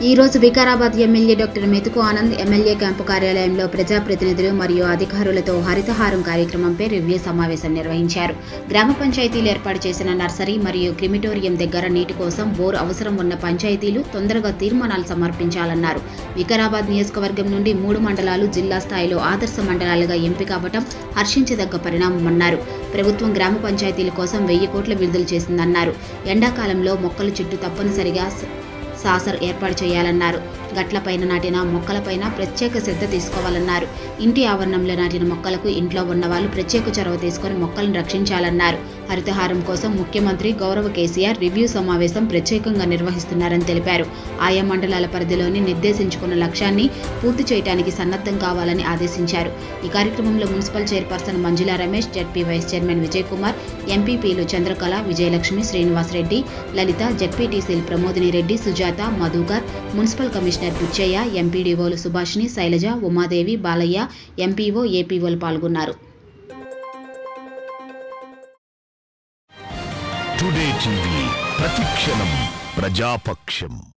ఈ రోజు Vikarabad MLA doctor మెతుకు ఆనంద్ ఎమ్మెల్యే క్యాంపు కార్యాలయంలో ప్రజాప్రతినిధులు మరియు అధికారులతో హరితహారం కార్యక్రమంపై రివ్యూ సమావేశం నిర్వహించారు గ్రామ పంచాయతీలు ఏర్పాటు చేసిన నర్సరీ మరియు క్రిమిటోరియం దగ్గర నీటి కోసం బోర్ అవసరం ఉన్న పంచాయతీలు తొందరగా తీర్మానాలు సమర్పించాలన్నారు వికారాబాద్ నియోజకవర్గం నుండి మూడు మండలాలు జిల్లా స్థాయిలో ఆదర్శ మండలాలుగా ఎంపిక అవ్వటం హర్షించదగ్గ పరిణామమన్నారు ప్రభుత్వం గ్రామ పంచాయతీల కోసం వెయ్యి కోట్ల విడుదల చేసిందన్నారు ఎండాకాలంలో మొక్కల చుట్టూ తప్పనిసరిగా స- సాసర్ ఏర్పాటు చేయాలన్నారు గట్లపైన నాటిన మొక్కలపైన ప్రత్యేక శ్రద్ధ తీసుకోవాలన్నారు ఇంటి ఆవరణంలో నాటిన మొక్కలకు ఇంట్లో ఉన్నవాళ్ళు ప్రత్యేక చొరవ తీసుకొని మొక్కలను రక్షించాలన్నారు హరితహారం కోసం ముఖ్యమంత్రి గౌరవ కేసీఆర్ రివ్యూ సమావేశం ప్రత్యేకంగా నిర్వహిస్తున్నారని తెలిపారు ఆయా మండలాల పరిధిలోని నిర్దేశించుకున్న లక్ష్యాన్ని పూర్తి చేయడానికి సన్నద్ధం కావాలని ఆదేశించారు ఈ కార్యక్రమంలో municipal chairperson Manjula Ramesh ZP vice chairman Vijay Kumar ఎంపీపీలు చంద్రకళ విజయలక్ష్మి శ్రీనివాస్ రెడ్డి లలిత జడ్పీటీసీలు ప్రమోదిని రెడ్డి సుజాత మధుకర్ మున్సిపల్ కమిషనర్ బుచ్చయ్య ఎంపీడీఓలు సుభాష్ని శైలజ ఉమాదేవి బాలయ్య ఎంపీఓ ఏపీఓలు పాల్గొన్నారు టుడే టీవీ ప్రతిక్షణం ప్రజాపక్షం